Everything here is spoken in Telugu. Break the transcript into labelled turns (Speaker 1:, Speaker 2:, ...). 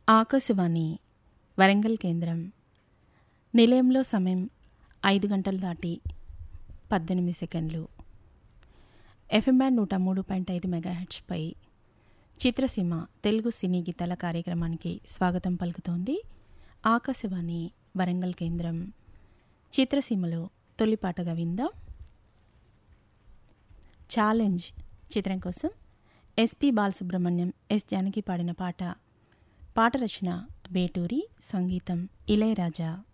Speaker 1: ఆకాశవాణి వరంగల్ కేంద్రం నిలయంలో సమయం ఐదు గంటలు దాటి పద్దెనిమిది సెకండ్లు ఎఫ్ఎం బ్యాండ్ నూట మూడు పాయింట్ ఐదు మెగాహెచ్పై చిత్రసీమ తెలుగు సినీ గీతాల కార్యక్రమానికి స్వాగతం పలుకుతోంది ఆకాశవాణి వరంగల్ కేంద్రం చిత్రసీమలో తొలిపాటగా విందాం ఛాలెంజ్ చిత్రం కోసం ఎస్పి బాలసుబ్రహ్మణ్యం ఎస్ జానకి పాడిన పాట పాట రచన వేటూరి సంగీతం ఇళయరాజా